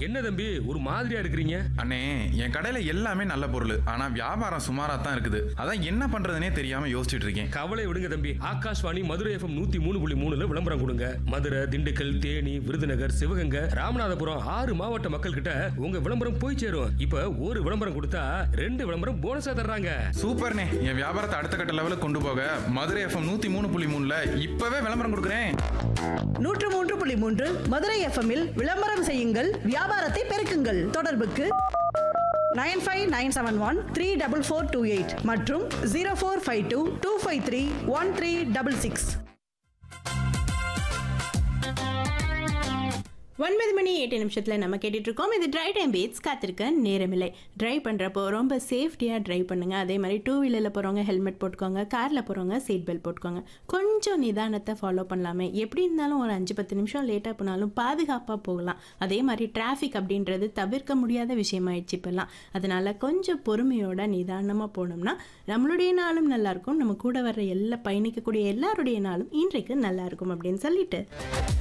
என்ன தம்பி ஒரு மாதிரியா இருக்கிறீங்க அண்ணே என் கடையில எல்லாமே நல்ல பொருள் ஆனா வியாபாரம் சுமாரா தான் இருக்குது அதான் என்ன பண்றதுனே தெரியாம யோசிச்சுட்டு இருக்கேன் கவலை விடுங்க தம்பி ஆகாஷ்வாணி மதுரை எஃப்எம் நூத்தி மூணு புள்ளி மூணுல விளம்பரம் கொடுங்க மதுரை திண்டுக்கல் தேனி விருதுநகர் சிவகங்கை ராமநாதபுரம் ஆறு மாவட்ட மக்கள் கிட்ட உங்க விளம்பரம் போய் சேரும் இப்ப ஒரு விளம்பரம் கொடுத்தா ரெண்டு விளம்பரம் போனஸா தர்றாங்க சூப்பர்ண்ணே என் வியாபாரத்தை அடுத்த கட்ட லெவலுக்கு கொண்டு போக மதுரை எஃப்எம் நூத்தி மூணு புள்ளி மூணுல இப்பவே விளம்பரம் கொடுக்குறேன் நூற்று மூன்று புள்ளி மூன்று மதுரை எஃப்எம்மில் விளம்பரம் செய்யுங்கள் வியாபாரத்தை பெருக்குங்கள் தொடர்புக்கு nine five nine seven one three double four two eight மற்றும் zero four five two two five three one three double six ஒன்பது மணி எட்டு நிமிஷத்தில் நம்ம கேட்டுட்டு இருக்கோம் இது ட்ரை டைம் பீட்ஸ் காத்திருக்க நேரமில்லை ட்ரைவ் பண்ணுறப்போ ரொம்ப சேஃப்டியாக ட்ரைவ் பண்ணுங்கள் அதே மாதிரி டூ வீலரில் போகிறவங்க ஹெல்மெட் போட்டுக்கோங்க காரில் போகிறவங்க சீட் பெல்ட் போட்டுக்கோங்க கொஞ்சம் நிதானத்தை ஃபாலோ பண்ணலாமே எப்படி இருந்தாலும் ஒரு அஞ்சு பத்து நிமிஷம் லேட்டாக போனாலும் பாதுகாப்பாக போகலாம் அதே மாதிரி டிராஃபிக் அப்படின்றது தவிர்க்க முடியாத விஷயமாயிடுச்சு இப்போல்லாம் அதனால் கொஞ்சம் பொறுமையோட நிதானமாக போனோம்னா நம்மளுடைய நாளும் நல்லாயிருக்கும் நம்ம கூட வர்ற எல்லா பயணிக்கக்கூடிய எல்லாருடைய நாளும் இன்றைக்கு நல்லா இருக்கும் அப்படின்னு சொல்லிட்டு